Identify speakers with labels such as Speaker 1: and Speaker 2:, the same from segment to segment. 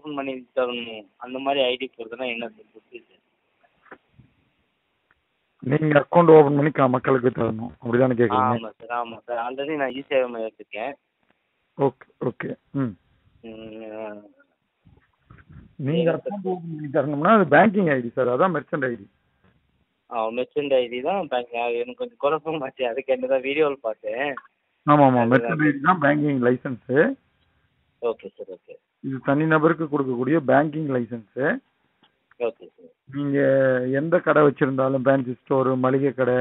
Speaker 1: Open பண்ணி தரணும் அந்த மாதிரி ஐடி போடுறதுனா என்ன சார் ப்ரொசீஜர்
Speaker 2: நீங்க அக்கௌண்ட் ஓபன் பண்ணி க- மக்களுக்கு தரணும் அப்படிதானே கேக்குறீங்க
Speaker 1: ஆமாம் சார் ஆமாம் சார் ஆல்ரெடி நான் இ சேவை மையம் வச்சுருக்கேன்
Speaker 2: ஓகே ஓகே ம்
Speaker 1: ம்,
Speaker 2: நீங்க அக்கௌண்ட் ஓபன் பண்ணி தரணும்னா அது பேங்கிங் ஐடி சார் அதான் மெர்ச்சன்ட் ஐடி
Speaker 1: ஆ மெர்ச்சன்ட் ஐடி தான் பேங்க் எனக்கு கொஞ்சம் குழப்பமாச்சு அதுக்கு என்ன தான் வீடியோவில் பார்த்தேன்
Speaker 2: ஆமா ஆமா மெர்ச்சன்ட் ஐடி தான் banking license
Speaker 1: okay sir okay
Speaker 2: இது தனி நபருக்கு கொடுக்கக்கூடிய பேங்கிங் லைசன்ஸ்
Speaker 1: ஓகே சார்
Speaker 2: நீங்க எந்த கடை வச்சிருந்தாலும் ஃபேன்சி ஸ்டோர் மளிகை கடை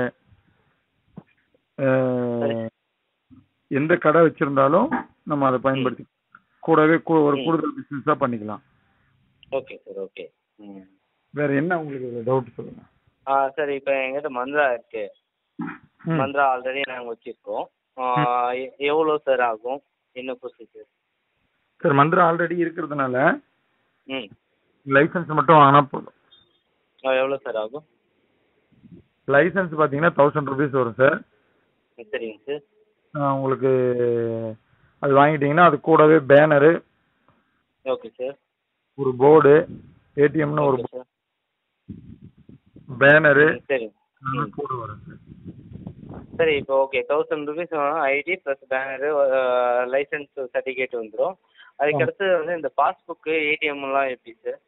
Speaker 2: அஹ், எந்த கடை வச்சிருந்தாலும் நம்ம அதை பயன்படுத்தி கூடவே கூ- ஒரு
Speaker 1: ம்.
Speaker 2: கூடுதல் பிசினஸா பண்ணிக்கலாம்
Speaker 1: ஓகே சார் ஓகே ம்
Speaker 2: வேற என்ன உங்களுக்கு டவுட் சொல்லுங்க
Speaker 1: ஆ சார் இப்போ எங்கிட்ட மந்த்ரா இருக்கு
Speaker 2: ம்.
Speaker 1: மந்த்ரா ஆல்ரெடி நாங்கள் வச்சுருக்கோம் எவ்வளோ சார் ஆகும் என்ன ப்ரொசீஜர்
Speaker 2: சார் மந்திரம் ஆல்ரெடி இருக்கிறதுனால
Speaker 1: ம்
Speaker 2: லைசன்ஸ் மட்டும் வாங்கினா போதும்
Speaker 1: எவ்வளோ சார் ஆகும்
Speaker 2: லைசன்ஸ் பார்த்தீங்கன்னா தௌசண்ட் ருபீஸ் வரும் சார்
Speaker 1: சரிங்க சார்
Speaker 2: ஆஹ் உங்களுக்கு அது வாங்கிட்டீங்கன்னா அது கூடவே பேனரு
Speaker 1: ஓகே சார்
Speaker 2: ஒரு போர்டு ஏடிஎம்னு ஒரு
Speaker 1: ஓகே சார்
Speaker 2: பேனரு
Speaker 1: சரி ம்
Speaker 2: கூட வரும் சார்
Speaker 1: சரி இப்போ okay thousand rupees ID plus banner license certificate வந்துடும் அதுக்கடுத்து வந்து இந்த பாஸ்புக்கு ஏடிஎம்லாம் எப்படி சார்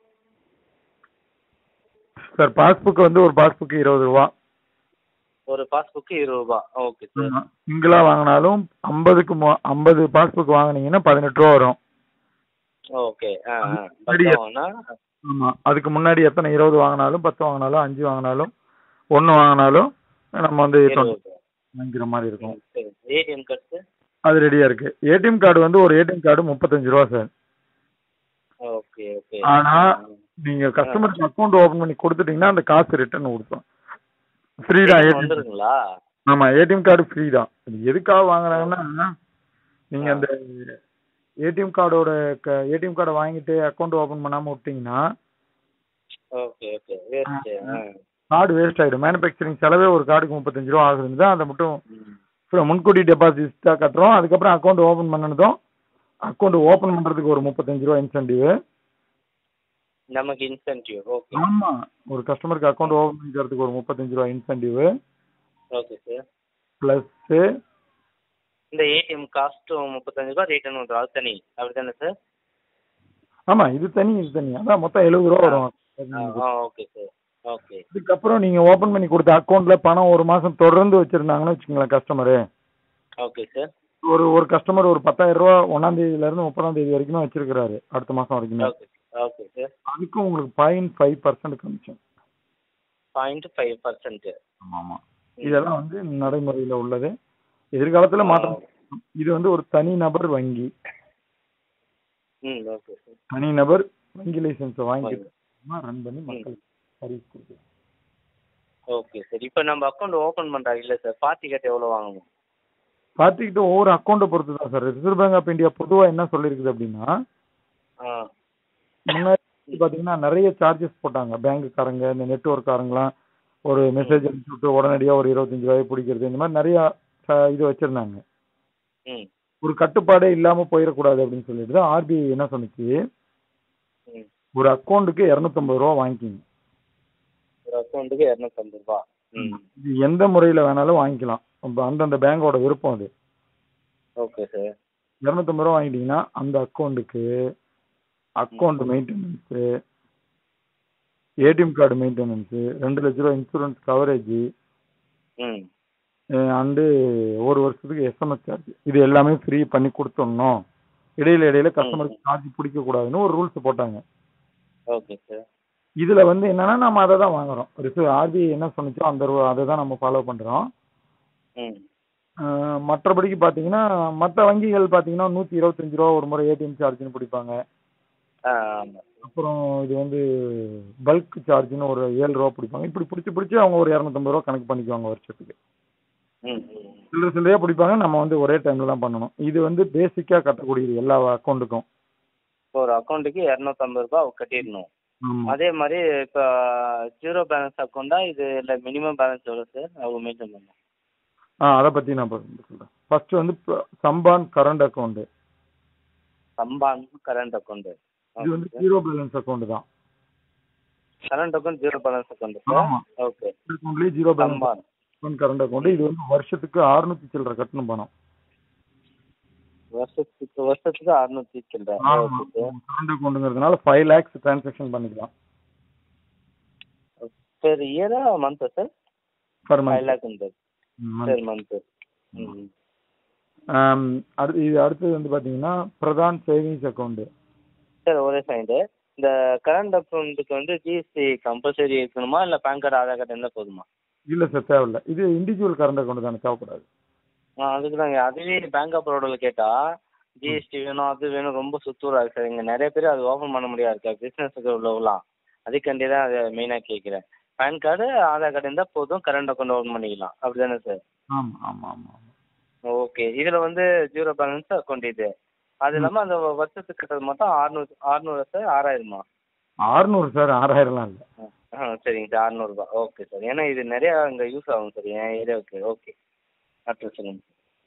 Speaker 2: சார் பாஸ்புக் வந்து ஒரு பாஸ்புக் இருபது ரூபா
Speaker 1: ஒரு பாஸ்புக்கு இருபது ரூபா ஓகே சார்
Speaker 2: சிங்கிளா வாங்கினாலும் ஐம்பதுக்கு ஐம்பது பாஸ்புக் வாங்குனீங்கன்னா பதினெட்டு ரூபா வரும்
Speaker 1: ஓகே ஆ ஆ
Speaker 2: சரி.
Speaker 1: பத்தாவும்னா
Speaker 2: ஆமா அதுக்கு முன்னாடி எத்தனை இருபது வாங்கினாலும் பத்து வாங்கினாலும் அஞ்சு வாங்கினாலும் ஒன்று வாங்கினாலும் நம்ம வந்து
Speaker 1: இருபது
Speaker 2: டுவெண்ட்டி வாங்கிக்கிற மாதிரி இருக்கும்
Speaker 1: சரி ஏடிஎம் கார்டு சார்
Speaker 2: அது ரெடியா இருக்கு ஏடிஎம் கார்டு வந்து ஒரு ஏடிஎம் கார்டு முப்பத்தஞ்சு ரூபா சார்
Speaker 1: ஓகே ஓகே
Speaker 2: ஆனா நீங்க கஸ்டமருக்கு அக்கௌண்ட் ஓபன் பண்ணி கொடுத்துட்டீங்கன்னா அந்த காசு ரிட்டர்ன் கொடுத்தோம் ஃப்ரீ தான் ஏடிஎம்
Speaker 1: வந்துருங்களா
Speaker 2: ஆமா ஏடிஎம் கார்டு ஃப்ரீ தான் இது எதுக்காக வாங்குறாங்கன்னா நீங்க அந்த ஏடிஎம் கார்டோட ஏடிஎம் கார்டை வாங்கிட்டு அக்கௌண்ட் ஓபன் பண்ணாம விட்டீங்கன்னா
Speaker 1: ஓகே ஓகே வேஸ்ட்டு ஆ
Speaker 2: கார்டு வேஸ்ட் ஆயிடும் மேனுஃபேக்சரிங் செலவே ஒரு கார்டுக்கு முப்பத்தஞ்சு ரூபா ஆகுதுன்னு தான் அதை மட்டும்
Speaker 1: ம்.
Speaker 2: அப்புறம் முன்கூட்டி டெபாசிட் தான் கட்டுறோம் அதுக்கப்புறம் அக்கௌண்ட் ஓபன் பண்ணனதும் அக்கௌண்ட் ஓபன் பண்றதுக்கு ஒரு முப்பத்தஞ்சு ரூபா இன்சென்டிவ்
Speaker 1: நமக்கு இன்சென்டிவ் ஓகே
Speaker 2: ஆமா ஒரு கஸ்டமருக்கு அக்கௌண்ட் ஓபன் பண்ணிக்கிறதுக்கு ஒரு முப்பத்தஞ்சு ரூபா இன்சென்டிவ்
Speaker 1: ஓகே சார்
Speaker 2: பிளஸ்
Speaker 1: இந்த ஏடிஎம் காஸ்ட்டும் முப்பத்தஞ்சு ரூபா ரிட்டர்ன் வந்துடும் அது தனி அப்படி தானே சார்
Speaker 2: ஆமா இது தனி இது தனி அதான் மொத்தம் எழுபது ரூபா வரும்
Speaker 1: ஆ ஓகே சார் ஓகே
Speaker 2: இதுக்கப்புறம் நீங்க ஓபன் பண்ணி கொடுத்த அக்கௌண்ட்ல பணம் ஒரு மாசம் தொடர்ந்து வச்சிருந்தாங்கன்னு வச்சுக்கோங்களேன் கஸ்டமரு
Speaker 1: ஓகே சார்
Speaker 2: ஒரு ஒரு கஸ்டமர் ஒரு பத்தாயிரம் ரூபா ஒன்னாம் தேதியில இருந்து முப்பதாம் தேதி வரைக்கும் வச்சிருக்கிறாரு அடுத்த மாசம் வரைக்கும்
Speaker 1: ஓகே ஓகே சார்
Speaker 2: அதுக்கும் உங்களுக்கு point five percent commission
Speaker 1: point five percent
Speaker 2: ஆமா இதெல்லாம் வந்து நடைமுறையில உள்ளது எதிர்காலத்துல மாற்றம் இது வந்து ஒரு தனி நபர் வங்கி
Speaker 1: ம் ஓகே சார்
Speaker 2: தனி நபர் வங்கி லைசன்ஸை வாங்கிட்டு ரன் பண்ணி மக்களுக்கு சர்வீஸ் கொடுக்குறோம்
Speaker 1: ஓகே சார் இப்போ நம்ம அக்கௌண்ட் ஓப்பன் பண்ணுறா இல்லை சார் பார்ட்டி கட்ட எவ்வளோ வாங்கணும்
Speaker 2: பார்த்துக்கிட்டு ஒவ்வொரு அக்கௌண்ட்டை பொறுத்து தான் sir Reserve Bank of India பொதுவா என்ன சொல்லியிருக்குது அப்படின்னா
Speaker 1: ஆ
Speaker 2: முன்னாடி பாத்தீங்கன்னா நிறைய சார்ஜஸ் போட்டாங்க பேங்க்குக்காரங்க இந்த நெட்ஒர்க்காரங்களாம் ஒரு மெசேஜ் அனுப்பிச்சுட்டு உடனடியா ஒரு இருபத்தஞ்சு ரூபாய் பிடிக்கிறது இந்த மாதிரி நிறைய ச- இது வச்சிருந்தாங்க
Speaker 1: ம்
Speaker 2: ஒரு கட்டுப்பாடே இல்லாம போயிடக்கூடாது அப்படின்னு சொல்லிட்டு தான் ஆர்பிஐ என்ன சொன்னுச்சு
Speaker 1: ம்
Speaker 2: ஒரு அக்கௌண்ட்டுக்கு இரநூத்தம்பது ரூபா வாங்கிக்கிங்க
Speaker 1: ஒரு அக்கௌண்ட்டுக்கு இரநூத்தம்பது ரூபா ம்
Speaker 2: இது எந்த முறையில வேணாலும் வாங்கிக்கலாம் அப்ப அந்தந்த பேங்கோட விருப்பம் அது
Speaker 1: ஓகே சார்
Speaker 2: இரநூத்தம்பது ரூபா வாங்கிட்டீங்கன்னா அந்த அக்கௌண்ட்டுக்கு account maintenance ATM card maintenance ரெண்டு லட்ச ரூபா இன்சூரன்ஸ் கவரேஜ்
Speaker 1: ம்
Speaker 2: அண்டு ஒரு வருஷத்துக்கு எஸ்எம்எஸ் சார்ஜ் இது எல்லாமே ஃப்ரீ பண்ணி கொடுத்துடணும் இடையில இடையில கஸ்டமருக்கு சார்ஜ் பிடிக்க கூடாதுன்னு ஒரு ரூல்ஸ் போட்டாங்க
Speaker 1: ஓகே சார்
Speaker 2: இதுல வந்து என்னன்னா நம்ம அதை தான் வாங்குறோம் ரிசர்வ் ஆர்பிஐ என்ன சொன்னுச்சோ அந்த ரூ- அதை தான் நம்ம ஃபாலோ பண்றோம்
Speaker 1: ம்
Speaker 2: அஹ் மற்றபடிக்கு பாத்தீங்கன்னா மற்ற வங்கிகள் பாத்தீங்கன்னா நூத்தி இருபத்தஞ்சு ரூபா ஒரு முறை ஏடிஎம் சார்ஜ்னு பிடிப்பாங்க
Speaker 1: ஆ ஆமாம்
Speaker 2: அப்புறம் இது வந்து பல்க் சார்ஜ்னு ஒரு ஏழு ரூபா பிடிப்பாங்க இப்படி பிடிச்சி பிடிச்சி அவங்க ஒரு இரநூத்தம்பது ரூபா கணக்கு பண்ணிக்குவாங்க வருஷத்துக்கு
Speaker 1: ம் ம்
Speaker 2: சில்லறை சில்லறையா பிடிப்பாங்க நம்ம வந்து ஒரே டைம்ல தான் பண்ணணும் இது வந்து பேசிக்கா கட்டக்கூடியது எல்லா அக்கௌண்ட்டுக்கும்
Speaker 1: ஒரு அக்கௌண்ட்டுக்கு இரநூத்தம்பது ரூபா கட்டிடணும் அதே மாதிரி இப்போ ஜீரோ பேலன்ஸ் அக்கௌண்ட்டா இது இல்லை மினிமம் பேலன்ஸ் எவ்வளோ சார் அவங்க மெயின்டைன் பண்ணணும்
Speaker 2: ஆ அதை பத்தி நான் இப்ப சொல்றேன் ஃபர்ஸ்ட் வந்து ப- சம்பான் கரண்ட் அக்கௌண்ட்
Speaker 1: சம்பான் கரண்ட் அக்கௌண்ட்டு
Speaker 2: இது வந்து ஜீரோ பேலன்ஸ் அக்கௌண்ட் தான்
Speaker 1: current account zero balance account sir
Speaker 2: ஆமா
Speaker 1: ஓகே
Speaker 2: அக்கௌண்ட்லேயே ஜீரோ பேலன்ஸ்
Speaker 1: கம்பான்
Speaker 2: அக்கௌண்ட் கரண்ட் அக்கௌண்ட் இது வந்து வருஷத்துக்கு அறுநூத்தி சில்லற கட்டணும் பணம்
Speaker 1: வருஷத்துக்கு வருஷத்துக்கு அறுநூத்தி சில்லற ஓகே சார்
Speaker 2: கரண்ட் அக்கௌண்ட்டுங்கிறதுனால ஃபைவ் லேக்ஸ் டிரான்சாக்ஷன் பண்ணிக்கலாம்
Speaker 1: சார் இயரா மந்த்தா sir
Speaker 2: per
Speaker 1: five
Speaker 2: month
Speaker 1: lakh sir sir month ம்
Speaker 2: அடுத்து இது அடுத்தது வந்து பாத்தீங்கன்னா பிரதான் சேவிங்ஸ் அக்கௌண்ட்
Speaker 1: சார் ஒரே செகண்டு இந்த கரண்ட் அக்கௌண்ட்டுக்கு வந்து ஜிஎஸ்டி கம்பல்சரி இருக்கணுமா இல்லை பேன் கார்டு ஆதார் கார்டு இருந்தால் போதுமா
Speaker 2: இல்ல சார் தேவையில்ல இது இண்டிவிஜுவல் கரண்ட் அக்கௌண்ட் தானே தேவைப்படாது
Speaker 1: ஆ அதுக்கு தாங்க அதுவே பேங்க் ஆஃப் பரோடாவில் கேட்டால் ஜிஎஸ்டி வேணும் அது வேணும் ரொம்ப சுத்தூரா இருக்கு சார் இங்கே நிறைய பேர் அது ஓப்பன் பண்ண முடியாது சார் பிஸ்னஸுக்கு உள்ளவங்களாம் அதுக்காண்டி தான் அதை மெயினாக கேட்குறேன் பேன் கார்டு ஆதார் கார்டு இருந்தால் போதும் கரண்ட் அக்கௌண்ட் ஓப்பன் பண்ணிக்கலாம் அப்படி தானே சார்
Speaker 2: ஆமா ஆமா ஆமா ஆமா
Speaker 1: ஓகே இதில் வந்து ஜீரோ பேலன்ஸ் அக்கௌண்ட் இது அது இல்லாமல் அந்த வருஷத்துக்கு கட்டுறது மட்டும் ஆறுநூறு ஆறுநூறு சார் ஆறாயிரமா
Speaker 2: ஆறுநூறு சார் ஆறாயிரம்லாம் இல்ல
Speaker 1: ஆ சரிங்க சார் அறநூறுபா ஓகே சார் ஏன்னா இது நிறையா அங்கே யூஸ் ஆகும் சார் என் ஏரியாவுக்கு ஓகே அடுத்து சொல்லுங்கள்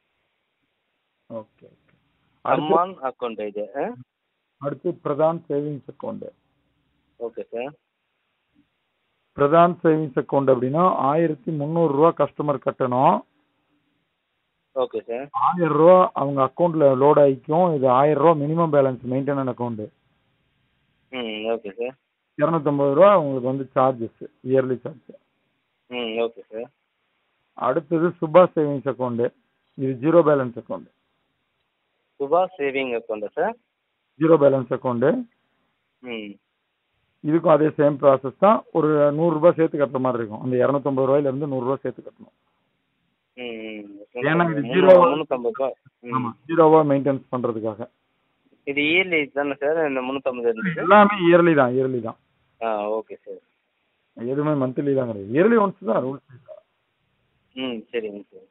Speaker 2: ஓகே ஓகே அடுத்து
Speaker 1: அம்மான் அக்கௌண்ட் இது ஆ
Speaker 2: அடுத்து Pradhan savings account
Speaker 1: okay sir
Speaker 2: Pradhan savings account அப்படின்னா ஆயிரத்தி முந்நூறு ரூபா கஸ்டமர் கட்டணும்
Speaker 1: ஓகே சார்
Speaker 2: ஆயிரம் ரூபா அவங்க அக்கௌண்ட்ல லோட் ஆகிக்கும் இது ஆயிரம் ரூபா மினிமம் பேலன்ஸ் மெயின்டெனன் அக்கௌண்ட்
Speaker 1: ம் ஓகே சார்
Speaker 2: இரநூத்தம்பது ரூபா உங்களுக்கு வந்து சார்ஜஸ் இயர்லி சார்ஜ்
Speaker 1: ம் ஓகே சார்
Speaker 2: அடுத்தது சுபா சேவிங்ஸ் அக்கௌண்ட் இது zero balance account
Speaker 1: Subha saving அக்கௌண்ட்டா சார்
Speaker 2: ஜீரோ பேலன்ஸ் அக்கௌண்ட்
Speaker 1: ம்
Speaker 2: இதுக்கும் அதே சேம் ப்ராசஸ் தான் ஒரு நூறுரூபா சேர்த்து கட்டுற மாதிரி இருக்கும் அந்த இரநூத்தம்பது ரூபாயில இருந்து நூறுரூவா சேர்த்து கட்டணும்
Speaker 1: ம் ம்
Speaker 2: ஏன்னா இது
Speaker 1: முந்நூறு-
Speaker 2: zero-
Speaker 1: முந்நூற்றம்பது ரூபா ம்
Speaker 2: ஆமா ஜீரோவா மெயின்டைன்ஸ் பண்றதுக்காக
Speaker 1: இது இயர்லி தானே சார் இந்த முந்நூற்றம்பது இருந்துச்சு
Speaker 2: எல்லாமே இயர்லி தான் இயர்லி தான்
Speaker 1: ஆ ஓகே சார்
Speaker 2: எதுவுமே மந்த்லி தான் கிடையாது இயர்லி ஒன்ஸ் தான் ரூல்ஸ்
Speaker 1: ம் சரிங்க சார்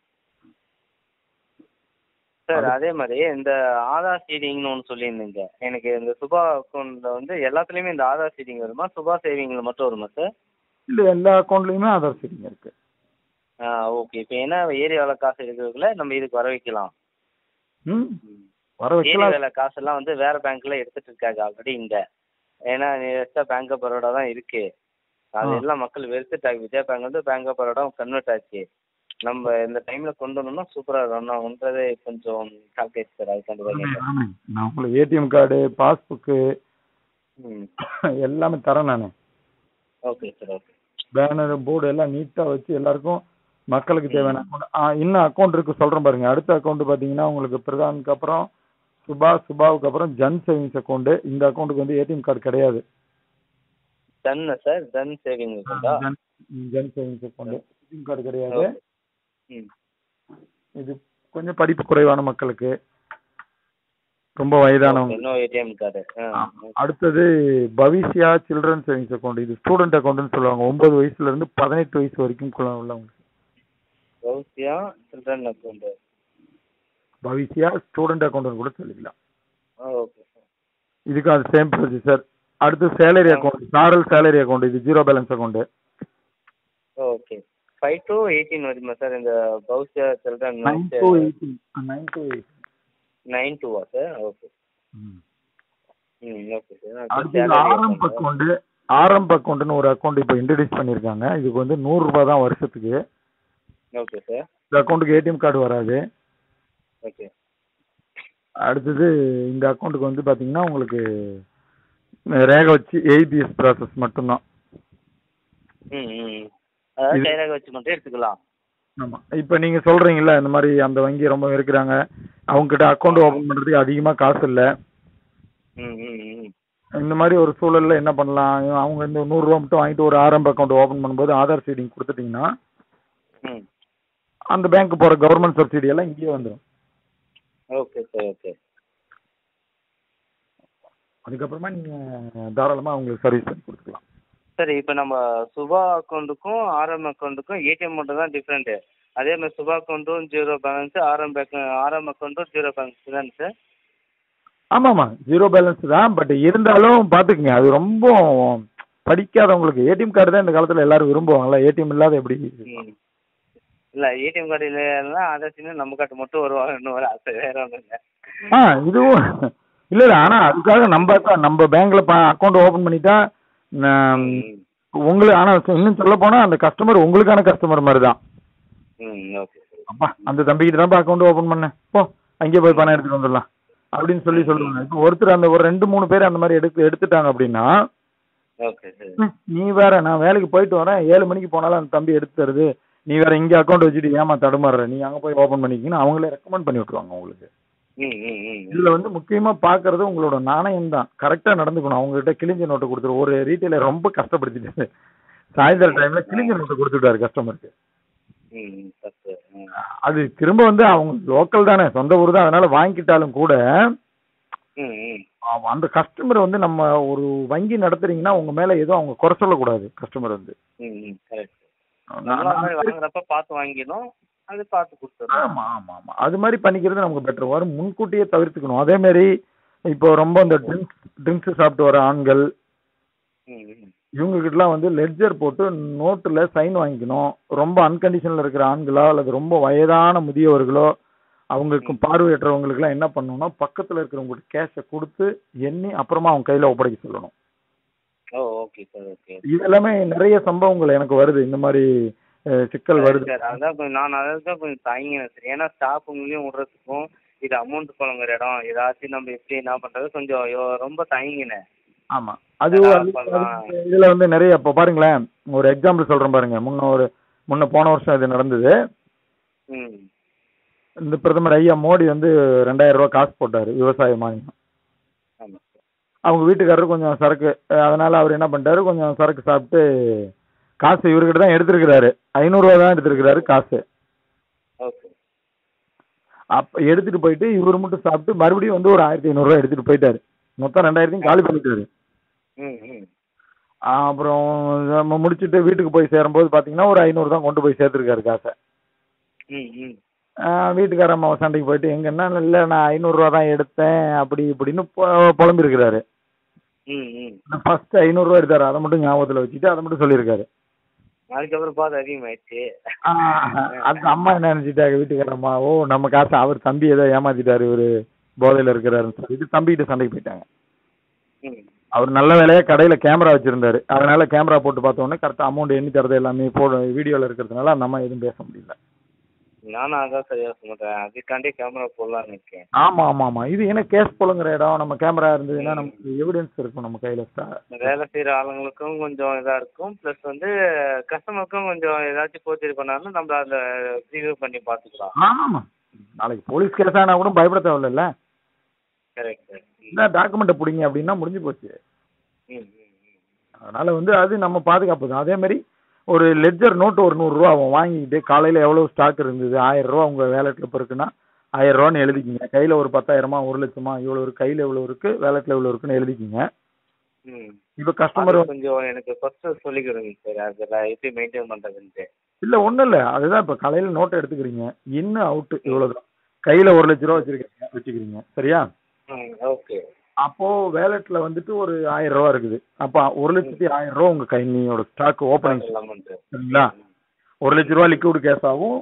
Speaker 1: சார் அதே மாதிரி இந்த ஆதார் சீடிங்னு ஒன்று சொல்லியிருந்தீங்க எனக்கு இந்த சுபா அக்கௌண்ட்டில் வந்து எல்லாத்துலேயுமே இந்த ஆதார் சீடிங் வருமா சுபா சேவிங்கில் மட்டும் வருமா சார்
Speaker 2: இல்ல எல்லா அக்கௌண்ட்லயுமே ஆதார் சீட்டிங் இருக்கு
Speaker 1: ஆ ஓகே இப்போ என்ன ஏரியாவில் காசு இருக்கிறதுக்குள்ள நம்ம இதுக்கு வர வைக்கலாம்
Speaker 2: ம் வர வைக்கலாம்
Speaker 1: ஏரியாவில் காசெல்லாம் வந்து வேற பேங்க்ல எடுத்துட்டு இருக்காங்க ஆல்ரெடி இங்க ஏன்னா நியரஸ்டா பேங்க் ஆஃப் பரோடா தான் இருக்கு அது
Speaker 2: ஆ.
Speaker 1: எல்லாம் மக்கள் வெறுத்துட்டாங்க விஜயா பேங்க் வந்து பேங்க் ஆஃப் பரோடா கன்வெர்ட் ஆச்சு நம்ம இந்த டைம்ல கொண்டு வந்தோம்னா சூப்பரா ரன் ஆகுன்றதே கொஞ்சம் கால்குலேட் சார் அதுக்காண்டி தான் கேட்டேன்
Speaker 2: ஆமாம். நான் உங்களுக்கு ஏடிஎம் கார்டு பாஸ்புக்கு
Speaker 1: ம்
Speaker 2: எல்லாமே தரேன் நான்
Speaker 1: okay sir okay
Speaker 2: banner board எல்லாம் நீட்டா வச்சு எல்லாருக்கும் மக்களுக்கு தேவையான account. ஆ, இன்னும் அக்கௌண்ட் இருக்கு சொல்றேன் பாருங்க அடுத்த அக்கௌண்ட் பாத்தீங்கன்னா உங்களுக்கு பிரதானுக்கு அப்புறம் சுபா சுபாவுக்கு அப்புறம் ஜன் சேவிங்ஸ் அக்கௌண்ட் இந்த அக்கௌண்ட்டுக்கு வந்து ஏடிஎம் கார்டு கிடையாது
Speaker 1: டன் சார் டன் சேவிங் இருக்குங்களா
Speaker 2: Jan Jan savings account ATM card கிடையாது
Speaker 1: ம்
Speaker 2: இது கொஞ்சம் படிப்பு குறைவான மக்களுக்கு ரொம்ப வயதானவங்க
Speaker 1: நோ ஏடிஎம் கார்டு ஆ
Speaker 2: அடுத்தது பவிஷ்யா சில்ட்ரன் சேவிங்ஸ் அக்கௌண்ட் இது ஸ்டூடெண்ட் அக்கௌண்ட்னு சொல்லுவாங்க ஒன்பது வயசுல இருந்து பதினெட்டு வயசு வரைக்கும் குள்ள உள்ளவங்க
Speaker 1: ரவுசியா children account
Speaker 2: Bhavishya student account கூட சொல்லிக்கலாம்
Speaker 1: ஓகே சார்
Speaker 2: இதுக்கு அது சேம் ப்ரொசீஜர் அடுத்து சேலரி அக்கௌண்ட் சாரல் சேலரி அக்கௌண்ட் இது zero balance account
Speaker 1: okay five to eighteen வருமா சார் இந்த பவுசியா children
Speaker 2: nine to eighteen nine to eight
Speaker 1: nine டூவா சார் ஓகே ம் ஓகே
Speaker 2: அடுத்து
Speaker 1: சார்
Speaker 2: ஆரம்ப அக்கௌண்ட் ஆரம்ப அக்கௌண்ட்னு ஒரு அக்கௌண்ட் இப்போ இன்ட்ரடியூஸ் பண்ணியிருக்காங்க இதுக்கு வந்து நூறு ரூபாய் தான் வருஷத்துக்கு
Speaker 1: ஓகே சார்
Speaker 2: இந்த அக்கௌண்ட்டுக்கு ஏடிஎம் கார்டு வராது
Speaker 1: ஓகே
Speaker 2: அடுத்தது இந்த அக்கௌண்ட்டுக்கு வந்து பார்த்தீங்கன்னா உங்களுக்கு ரேக வச்சு ஏபிஎஸ் ப்ராசஸ் மட்டும்தான்
Speaker 1: ம் ம் அதாவது
Speaker 2: இது-
Speaker 1: கைரேகை வச்சு மட்டும் எடுத்துக்கலாம்
Speaker 2: ஆமாம் இப்போ நீங்கள் சொல்கிறீங்களா இந்த மாதிரி அந்த வங்கி ரொம்ப இருக்கிறாங்க அவங்ககிட்ட அக்கௌண்ட் ஓப்பன் பண்ணுறதுக்கு அதிகமாக காசு இல்லை
Speaker 1: ம் ம் ம்
Speaker 2: இந்த மாதிரி ஒரு சூழல்ல என்ன பண்ணலாம் அவங்க இந்த நூறுரூவா மட்டும் வாங்கிட்டு ஒரு ஆரம்ப அக்கௌண்ட் ஓப்பன் பண்ணும்போது ஆதார் சீடிங் கொடுத்துட்டீங்கன்னா
Speaker 1: ம்
Speaker 2: அந்த பேங்க் போகிற கவர்மெண்ட் சப்சிடி எல்லாம் இங்கேயே வந்துடும்
Speaker 1: ஓகே சார் ஓகே
Speaker 2: அதுக்கப்புறமா நீங்கள் தாராளமாக அவங்களுக்கு சர்வீஸ் பண்ணி கொடுத்துக்கலாம்
Speaker 1: சரி இப்போ நம்ம சுபா அக்கௌண்ட்டுக்கும் ஆர்எம் அக்கௌண்ட்டுக்கும் ஏடிஎம் மட்டும் தான் டிஃப்ரெண்ட்டு அதே மாதிரி சுபா அக்கௌண்ட்டும் zero balance RM bank RM அக்கௌண்ட்டும் ஜீரோ பேலன்ஸ் தானே சார்
Speaker 2: ஆமாம்மா ஜீரோ பேலன்ஸ் தான் பட் இருந்தாலும் பார்த்துக்குங்க அது ரொம்ப படிக்காதவங்களுக்கு ஏடிஎம் கார்டு தான் இந்த காலத்தில் எல்லாரும் விரும்புவாங்கல்ல ஏடிஎம் இல்லாத எப்படி
Speaker 1: ம் இல்லை ஏடிஎம் கார்டு இல்லைன்னா ஆதார் சீனு நம்ம கார்டு மட்டும் வருவாங்க இன்னும் ஒரு ஆசை வேற ஒன்றும் இல்லை
Speaker 2: ஆ இதுவும் இல்ல இல்ல ஆனா அதுக்காக நம்ம account- நம்ம பேங்க்ல அக்கௌண்ட் ஓபன் பண்ணிட்டா நான்
Speaker 1: ம்
Speaker 2: உங்களுக்கு ஆனா இன்னும் சொல்ல போனா அந்த கஸ்டமர் உங்களுக்கான கஸ்டமர் மாதிரி தான்
Speaker 1: ம் ஓகே சார்
Speaker 2: அப்பா அந்த தம்பிக்கிட்ட தான் அக்கௌண்ட் ஓபன் பண்ணேன் போ அங்கேயே போய் பணம் எடுத்துட்டு வந்துடலாம் அப்படின்னு சொல்லி சொல்லுவாங்க இப்போ ஒருத்தர் அந்த ஒரு ரெண்டு மூணு பேர் அந்த மாதிரி எடுத்து எடுத்துட்டாங்க அப்படின்னா
Speaker 1: ஓகே சார்
Speaker 2: ம், நீ வேற நான் வேலைக்கு போயிட்டு வரேன் ஏழு மணிக்கு போனாலும் அந்த தம்பி எடுத்து தருது நீ வேற இங்க அக்கௌண்ட் வச்சுட்டு ஏமா தடுமாறுற நீ அங்க போய் ஓபன் பண்ணிக்கின்னு அவங்களே ரெக்கமெண்ட் பண்ணி விட்டுருவாங்க உங்களுக்கு
Speaker 1: ம் ம் ம்
Speaker 2: இதுல வந்து முக்கியமா பாக்குறது உங்களோட நாணயம் தான் கரெக்டா நடந்துக்கணும் அவங்க கிட்ட கிழிஞ்ச நோட்டு கொடுத்துரு ஒரு ரீட்டைலர் ரொம்ப கஷ்டப்படுத்திட்டு சாயந்தர டைம்ல கிழிஞ்ச நோட்டு கொடுத்துட்டாரு கஸ்டமருக்கு
Speaker 1: ம் ம் தப்பு ம்
Speaker 2: அது திரும்ப வந்து அவங்க லோக்கல் தானே சொந்த ஊர் தான் அதனால வாங்கிக்கிட்டாலும் கூட
Speaker 1: ம் ம்
Speaker 2: அவ- அந்த கஸ்டமர் வந்து நம்ம ஒரு வங்கி நடத்துறீங்கன்னா உங்க மேல எதுவும் அவங்க குறை சொல்லக்கூடாது கஸ்டமர் வந்து
Speaker 1: ம் ம் கரெக்ட் நல்லா மாதிரி வாங்குறப்ப பார்த்து வாங்கிடும் அது பார்த்து கொடுத்துருவோம்
Speaker 2: ஆமா ஆமா ஆமா அது மாதிரி பண்ணிக்கிறது நமக்கு பெட்டர் வரும் முன்கூட்டியே தவிர்த்துக்கணும் அதே மாதிரி இப்போ ரொம்ப இந்த ட்ரிங்க்ஸ் ட்ரிங்க்ஸ் சாப்பிட்டு வர ஆண்கள்
Speaker 1: ம் ம்
Speaker 2: இவங்க கிட்டலாம் வந்து லெட்ஜர் போட்டு நோட்டுல சைன் வாங்கிக்கணும் ரொம்ப அன்கண்டிஷன்ல இருக்கிற ஆண்களோ அல்லது ரொம்ப வயதான முதியவர்களோ அவங்களுக்கு பார்வையற்றவங்களுக்குலாம் என்ன பண்ணணும்னா பக்கத்துல இருக்கிறவங்களுக்கு கேஷை கொடுத்து எண்ணி அப்புறமா அவங்க கையில ஒப்படைக்க சொல்லணும்
Speaker 1: ஓ ஓகே சார் ஓகே
Speaker 2: இது எல்லாமே நிறைய சம்பவங்கள் எனக்கு வருது இந்த மாதிரி அஹ், சிக்கல் வருது
Speaker 1: சார் அதான் கொஞ்சம் நான் அதான் தான் கொஞ்சம் தயங்கினேன் சார் ஏன்னா ஸ்டாஃபுங்களையும் விடுறதுக்கும் இது அமௌண்ட் புழங்குற இடம் ஏதாச்சும் நம்ம எப்படி என்ன பண்றது கொஞ்சம் யோ- ரொம்ப தயங்கினேன்
Speaker 2: ஆமா அது
Speaker 1: அதான்
Speaker 2: அது-
Speaker 1: பண்ணலாம்.
Speaker 2: அது இதுல வந்து நிறைய இப்போ பாருங்களேன் ஒரு எக்ஸாம்பிள் சொல்றேன் பாருங்க முன்ன ஒரு முன்ன போன வருஷம் இது நடந்தது
Speaker 1: ம்
Speaker 2: இந்த பிரதமர் ஐயா மோடி வந்து ரெண்டாயிரம் ரூபாய் காசு போட்டாரு விவசாய மானியம்
Speaker 1: ஆமாம் சார்
Speaker 2: அவங்க வீட்டுக்காரரு கொஞ்சம் சரக்கு அஹ் அதனால அவர் என்ன பண்ணிட்டாரு கொஞ்சம் சரக்கு சாப்பிட்டு காசு இவர்கிட்ட தான் எடுத்திருக்கிறாரு ஐநூறுரூவா தான் எடுத்திருக்கிறாரு காசு
Speaker 1: ஓகே
Speaker 2: அப்ப எடுத்துட்டு போயிட்டு இவர் மட்டும் சாப்பிட்டு மறுபடியும் வந்து ஒரு ஆயிரத்தி ஐநூறுரூவா எடுத்துட்டு போயிட்டாரு மொத்தம் ரெண்டாயிரத்தையும் காலி பண்ணிட்டாரு
Speaker 1: ம் ம்
Speaker 2: ஆஹ் அப்புறம் நம்ம முடிச்சுட்டு வீட்டுக்கு போய் சேரும்போது பார்த்தீங்கன்னா ஒரு ஐநூறு தான் கொண்டு போய் சேர்த்துருக்காரு காசை
Speaker 1: ம் ம்
Speaker 2: ஆஹ் வீட்டுக்கார அம்மா சண்டைக்கு போயிட்டு எங்கன்னா இல்லை நான் ஐநூறுரூவா தான் எடுத்தேன் அப்படி இப்படின்னு பொ- புலம்பிருக்கிறாரு
Speaker 1: ம் ம்
Speaker 2: ஃபர்ஸ்ட் ஐநூறுரூவா எடுத்தாரு அதை மட்டும் ஞாபகத்தில் வச்சுட்டு அதை மட்டும் சொல்லியிருக்காரு
Speaker 1: அதுக்கப்புறம் பார்த்து அதிகமாயிடுச்சு
Speaker 2: ஆஹ் அந்த அம்மா என்ன நினைச்சிட்டாங்க வீட்டுக்கார அம்மா ஓ நம்ம காசை அவர் தம்பி ஏதோ ஏமாத்திட்டாரு இவரு போதையில இருக்கிறாருன்னு சொல்லிட்டு தம்பிகிட்ட சண்டைக்கு போயிட்டாங்க
Speaker 1: ம்
Speaker 2: அவர் நல்ல வேலையா கடையில கேமரா வச்சிருந்தாரு அதனால கேமரா போட்டு பார்த்த உடனே கரெக்டா அமௌண்ட் எண்ணி தரது எல்லாமே போ வீடியோல இருக்கிறதுனால அந்த அம்மா எதுவும் பேச முடியல
Speaker 1: நானும் அதான் சரியா சொல்றேன் அதுக்காண்டி கேமரா போடலான்னு இருக்கேன்
Speaker 2: ஆமா ஆமா ஆமா இது என்ன கேஸ் போலங்கிற இடம் நம்ம கேமரா இருந்ததுன்னா நமக்கு எவிடன்ஸ் இருக்கும் நம்ம கையில
Speaker 1: வேலை செய்யற ஆளுங்களுக்கும் கொஞ்சம் இதா இருக்கும் ப்ளஸ் வந்து கஸ்டமருக்கும் கொஞ்சம் ஏதாச்சும் போச்சரி பண்ணாலும் நம்ம அதை ப்ரீவியூ பண்ணி பார்த்துக்கலாம்
Speaker 2: ஆமா நாளைக்கு போலீஸ் கேஸ் ஆனா கூட பயப்பட தேவையில்ல
Speaker 1: கரெக்ட் சார்
Speaker 2: என்ன டாக்குமெண்ட்டை பிடிங்க அப்படின்னா முடிஞ்சு போச்சு
Speaker 1: ம் ம் ம்
Speaker 2: அதனால வந்து அது நம்ம பாதுகாப்பு தான் அதே மாதிரி ஒரு லெட்ஜர் நோட்டு ஒரு நூறுரூவா அவன் வாங்கிக்கிட்டு காலையில் எவ்வளோ ஸ்டாக் இருந்தது ஆயிரம் ரூபா உங்கள் வேலெட்டில் இப்போ இருக்குன்னா ஆயிரம் ரூபான்னு எழுதிக்கிங்க கையில் ஒரு பத்தாயிரமா ஒரு லட்சமா இவ்வளோ இருக்கு கையில் இவ்வளோ இருக்கு வேலெட்டில் இவ்வளோ இருக்குன்னு எழுதிக்கிங்க
Speaker 1: ம்
Speaker 2: இப்போ கஸ்டமர்
Speaker 1: அது கொஞ்சம் எனக்கு ஃபர்ஸ்ட் சொல்லிக்கிறேங்க சார் அதில் எப்படி மெயின்டைன் பண்ணுறதுன்ட்டு
Speaker 2: இல்லை ஒன்றும் இல்லை அதுதான் இப்போ காலையில் நோட்டை எடுத்துக்கிறீங்க இன்னும் அவுட்டு இவ்வளோதான் கையில் ஒரு லட்ச ரூபா வச்சிருக்கீங்க வச்சுக்கிறீங்க சரியா
Speaker 1: ம் ஓகே
Speaker 2: அப்போ வேலெட்ல வந்துட்டு ஒரு ஆயிரம் ரூபா இருக்குது அப்போ ஒரு லட்சத்தி ஆயிரம் ரூபா உங்க கை நீயோட ஸ்டாக் ஓப்பனிங்
Speaker 1: அமௌண்ட்டு
Speaker 2: சரிங்களா ஒரு லட்ச ரூபா லிக்விட் கேஸாகவும்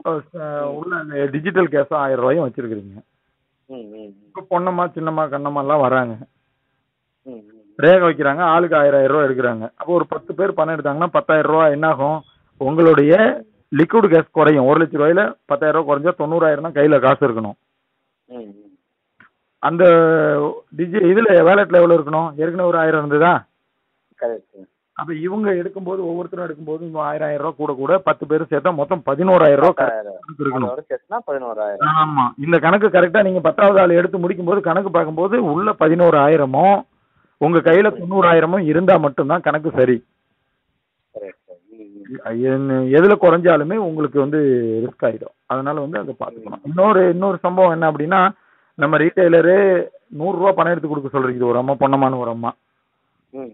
Speaker 2: உள்ள டிஜிட்டல் கேஸும் ஆயிரம் ரூபாயும் வச்சிருக்கிறீங்க
Speaker 1: ம் ம்
Speaker 2: இப்போ பொண்ணம்மா சின்னம்மா கண்ணம்மாலாம் வராங்க
Speaker 1: ம் ம்
Speaker 2: ரேகை வைக்கிறாங்க ஆளுக்கு ஆயிரம் ஆயிரம் ரூபா எடுக்கிறாங்க அப்போ ஒரு பத்து பேர் பணம் எடுத்தாங்கன்னா பத்தாயிரம் ரூபா என்னாகும் உங்களுடைய லிக்விட் கேஸ் குறையும் ஒரு லட்ச ரூபாயில பத்தாயிரம் ரூபா குறைஞ்சா தொண்ணூறாயிரம் தான் கையில் காசு இருக்கணும்
Speaker 1: ம் ம்
Speaker 2: அந்த டிஜி இதில் வேலெட்டில் எவ்வளோ இருக்கணும் ஏற்கனவே ஒரு ஆயிரம் இருந்ததா
Speaker 1: கரெக்ட் சார்
Speaker 2: அப்ப இவங்க எடுக்கும்போது ஒவ்வொருத்தரும் எடுக்கும்போது இந்த ஆயிரம் ஆயிரம் ரூபாய் கூட கூட பத்து பேர் சேர்த்தா மொத்தம் பதினோராயிரம் ரூபாய்
Speaker 1: பத்தாயிரம்
Speaker 2: கணக்கு இருக்கணும்
Speaker 1: அதோட சேர்த்துனா பதினோராயிரம்
Speaker 2: ஆமா இந்த கணக்கு கரெக்டா நீங்க பத்தாவது ஆள் எடுத்து முடிக்கும் போது கணக்கு பார்க்கும்போது உள்ள பதினோராயிரமும் உங்க கையில தொண்ணூறாயிரமும் இருந்தா மட்டும்தான் கணக்கு சரி
Speaker 1: கரெக்ட் சார் ம் ம்
Speaker 2: என்ன- எதுல குறைஞ்சாலுமே உங்களுக்கு வந்து ரிஸ்க் ஆயிடும் அதனால வந்து அதை பார்த்துக்கணும் இன்னொரு இன்னொரு சம்பவம் என்ன அப்படின்னா நம்ம ரீட்டைலரு நூறுரூவா பணம் எடுத்து கொடுக்க சொல்றீங்க ஒரு அம்மா பொண்ணமான ஒரு அம்மா
Speaker 1: ம்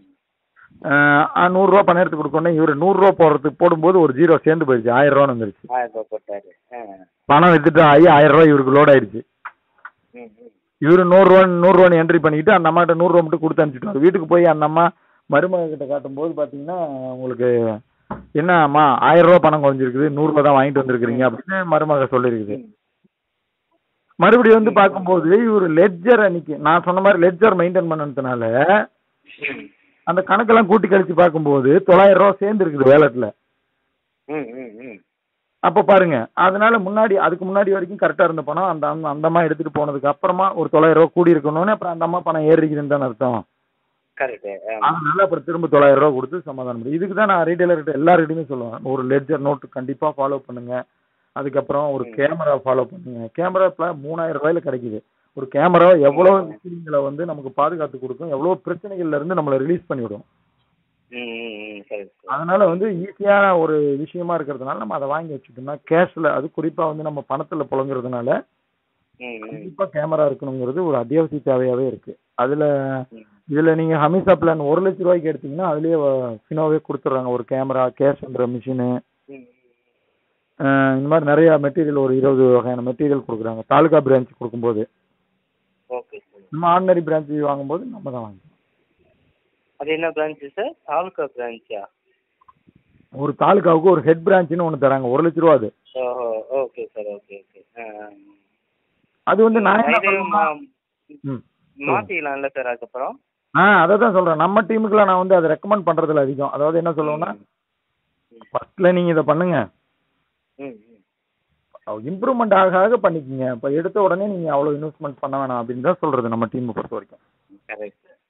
Speaker 2: ஆஹ் நூறுரூவா பணம் எடுத்து கொடுக்கணும் இவர் நூறுரூவா போடுறதுக்கு போடும்போது ஒரு ஜீரோ சேர்ந்து போயிடுச்சு ஆயிரம் ரூபான்னு வந்துருச்சு
Speaker 1: ஆயிரம் ரூபாய் போட்டாரு ஆ
Speaker 2: பணம் வித்துட்டு ஆகி ஆயிரம் ரூபாய் இவருக்கு லோட் ஆயிடுச்சு
Speaker 1: ம் ம்
Speaker 2: இவரு நூறுரூவா நூறுரூவான்னு என்ட்ரி பண்ணிக்கிட்டு அந்த அம்மாட்ட நூறுரூவா மட்டும் கொடுத்து அனுப்பிச்சிட்டாரு வீட்டுக்கு போய் அந்த அம்மா மருமக கிட்ட காட்டும்போது பார்த்தீங்கன்னா உங்களுக்கு என்ன அம்மா ஆயிரம் ரூபாய் பணம் குறைஞ்சிருக்குது நூறுரூவா தான் வாங்கிட்டு வந்திருக்கிறீங்க அப்படின்னு மருமக சொல்லியிருக்குது
Speaker 1: ம்.
Speaker 2: மறுபடியும் வந்து பார்க்கும்போது இவர் லெட்ஜர் அன்னைக்கு நான் சொன்ன மாதிரி லெட்ஜர் மெயின்டைன் பண்ணதுனால
Speaker 1: ம்
Speaker 2: அந்த கணக்கெல்லாம் கூட்டி கழிச்சு பார்க்கும்போது தொள்ளாயிரம் ரூபா சேர்ந்து இருக்குது வேலட்ல
Speaker 1: ம் ம் ம்
Speaker 2: அப்ப பாருங்க அதனால முன்னாடி அதுக்கு முன்னாடி வரைக்கும் கரெக்டா இருந்த பணம் அந்த அந்த- அந்த அம்மா எடுத்துட்டு போனதுக்கு அப்புறமா ஒரு தொள்ளாயிரம் ரூபா கூடி இருக்கணும்னு அப்புறம் அந்த அம்மா பணம் ஏறிக்குதுன்னு தானே அர்த்தம்
Speaker 1: கரெக்டு
Speaker 2: அதனால அப்புறம் திரும்ப தொள்ளாயிரம் ரூபா கொடுத்து சமாதானம் பண்ணி இதுக்கு தான் நான் ரீட்டைலர்கிட்ட எல்லார்கிட்டையுமே சொல்லுவேன் ஒரு லெட்ஜர் நோட்டு கண்டிப்பா ஃபாலோ பண்ணுங்க அதுக்கப்புறம் ஒரு
Speaker 1: ம்.
Speaker 2: கேமரா ஃபாலோ பண்ணுங்க கேமரா இப்போ மூணாயிரம் ரூபாயில கிடைக்குது ஒரு கேமரா எவ்வளவு
Speaker 1: ம்.
Speaker 2: விஷயங்களை வந்து நமக்கு பாதுகாத்து கொடுக்கும் எவ்வளவு பிரச்சனைகள்ல இருந்து நம்மளை ரிலீஸ் பண்ணி விடும்
Speaker 1: ம் ம் ம் சரி சார்
Speaker 2: அதனால வந்து ஈஸியான ஒரு விஷயமா இருக்கிறதுனால நம்ம அதை வாங்கி வச்சுட்டோம்னா கேஷ்ல அது குறிப்பா வந்து நம்ம பணத்துல புழங்குறதுனால
Speaker 1: ம் ம்
Speaker 2: கண்டிப்பா கேமரா இருக்கணுங்கிறது ஒரு அத்தியாவசிய தேவையாவே இருக்கு அதுல
Speaker 1: ம்
Speaker 2: இதுல நீங்க ஹமிசா பிளான் ஒரு லட்ச ரூபாய்க்கு எடுத்தீங்கன்னா அதுலயே ஃபினோவே கொடுத்துட்றாங்க ஒரு கேமரா கேஷ்ன்ற மிஷினு
Speaker 1: ம்
Speaker 2: இந்த மாதிரி நிறைய மெட்டீரியல் ஒரு இருபது வகையான மெட்டீரியல் கொடுக்குறாங்க தாலுகா பிரான்ச் கொடுக்கும்போது
Speaker 1: ஓகே சார்
Speaker 2: நம்ம ஆர்டினரி பிரான்ச் வாங்கும்போது நம்ம தான் வாங்கிக்கலாம்
Speaker 1: அது என்ன பிரான்ச்சு சார் தாலுக்கா பிரான்ச்சா
Speaker 2: ஒரு தாலுகாவுக்கு ஒரு ஹெட் பிரான்ச்னு ஒன்று தராங்க ஒரு லட்ச ரூபா அது
Speaker 1: ஓஹோ ஓகே சார் ஓகே ஓகே ஆ
Speaker 2: அது வந்து நான் என்ன
Speaker 1: இது
Speaker 2: சொல்றேன்னா-
Speaker 1: மா-
Speaker 2: ம்.
Speaker 1: மாத்திக்கலாம்ல சார் அதுக்கப்புறம்
Speaker 2: ஆ அதை தான் சொல்றேன் நம்ம டீமுக்குலாம் நான் வந்து அதை ரெக்கமெண்ட் பண்றதுல அதிகம் அதாவது என்ன சொல்லுவேன்னா ஃபர்ஸ்ட்ல நீங்க இதை பண்ணுங்க
Speaker 1: ம் ம்
Speaker 2: இம்ப்ரூவ்மெண்ட் ஆக ஆக பண்ணிக்கங்க இப்போ எடுத்த உடனே நீங்க அவ்வளவு இன்வெஸ்ட்மெண்ட் பண்ண வேணாம் அப்படின்னு தான் சொல்றது நம்ம டீமை பொறுத்த வரைக்கும்
Speaker 1: கரெக்ட் சார்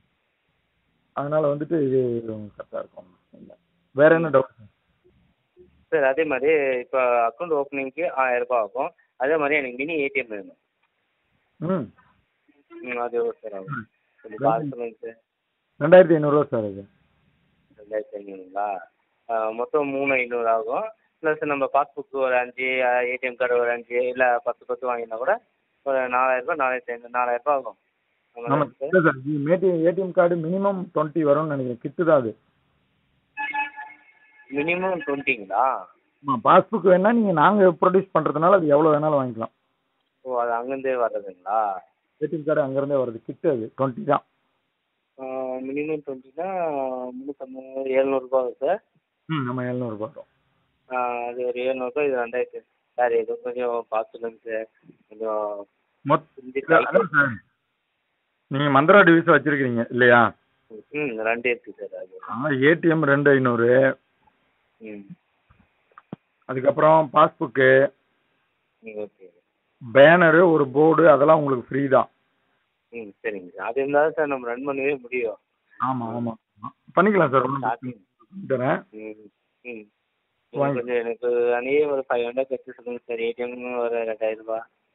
Speaker 2: அதனால வந்துட்டு இது கரெக்டா இருக்கும் இல்ல. வேற என்ன டவுட்
Speaker 1: சார் அதே மாதிரி இப்போ அக்கௌண்ட் ஓப்பனிங்க்கு ஆயிரம் ரூபாய் ஆகும் அதே மாதிரி எனக்கு மினி ஏடிஎம் வேணும்
Speaker 2: ம்
Speaker 1: ம் அது எவ்வளோ சார் ஆகும் கொஞ்சம் பார்த்து சொல்லுங்க சார்
Speaker 2: ரெண்டாயிரத்தி ஐநூறுரூவா சார் அது
Speaker 1: ரெண்டாயிரத்தி ஐநூறுங்களா மொத்தம் மூணு ஐநூறு ஆகும் ப்ளஸ் நம்ம பாஸ்புக் ஒரு அஞ்சு ஏடிஎம் கார்டு ஒரு அஞ்சு இல்லை பத்து பத்து வாங்கினா கூட ஒரு நாலாயிரம் ரூபாய் நாலாயிரத்தி ஐநூறு நாலாயிரம் ரூபாய் ஆகும்
Speaker 2: நம்ம
Speaker 1: ஆமாம் சார்
Speaker 2: இல்லை sir ATM ATM card minimum twenty வரும்னு நினைக்கிறேன் கிட்டு தான் அது
Speaker 1: மினிமம் டுவெண்ட்டிங்களா
Speaker 2: ஆமாம் பாஸ்புக் வேணா நீங்க நாங்க ப்ரொடியூஸ் பண்றதுனால அது எவ்வளவு வேணாலும் வாங்கிக்கலாம்
Speaker 1: ஓ அது அங்கேருந்தே வர்றதுங்களா
Speaker 2: ஏடிஎம் கார்டு அங்கிருந்தே வருது கிட்டு அது டுவெண்ட்டி தான்
Speaker 1: மினிமம் டுவெண்ட்டினா முந்நூற்றம்பது எழுநூறுபா ஆகும் சார்
Speaker 2: ம் நம்ம எழுநூறுபா வரும்
Speaker 1: ஆ, அது ஒரு எழுநூறுபா இது ரெண்டாயிரத்தி சார் இது கொஞ்சம் பார்த்துக்கோங்க சார் கொஞ்சம்
Speaker 2: மொத்த
Speaker 1: கொஞ்சம்
Speaker 2: இல்ல, அதான் சார் நீங்க மந்திரா டிவிஸ் வச்சிருக்கீங்க இல்லையா
Speaker 1: ம் ரெண்டு இருக்குது சார் அது
Speaker 2: ஏடிஎம் ரெண்டு ஐநூறு
Speaker 1: ம்
Speaker 2: அதுக்கப்புறம் பாஸ்புக்கு
Speaker 1: ம் ஓகே
Speaker 2: பேனரு ஒரு போர்டு அதெல்லாம் உங்களுக்கு ஃப்ரீ தான்
Speaker 1: ம் சரிங்க சார் அது இருந்தாலும் சார் நம்ம ரன் பண்ணவே முடியும்
Speaker 2: ஆமா ஆமா பண்ணிக்கலாம் சார் ஒன்றும்
Speaker 1: ஸ்டார்டிங்
Speaker 2: தரேன்
Speaker 1: ம் ம்
Speaker 2: வாங்கி-
Speaker 1: கொஞ்சம் எனக்கு அணியே ஒரு ஃபைவ் ஹண்ட்ரட் கட்டி சொல்லுங்க சார் ஏடிஎம் ஒரு ரெண்டாயிரம் ரூபாய்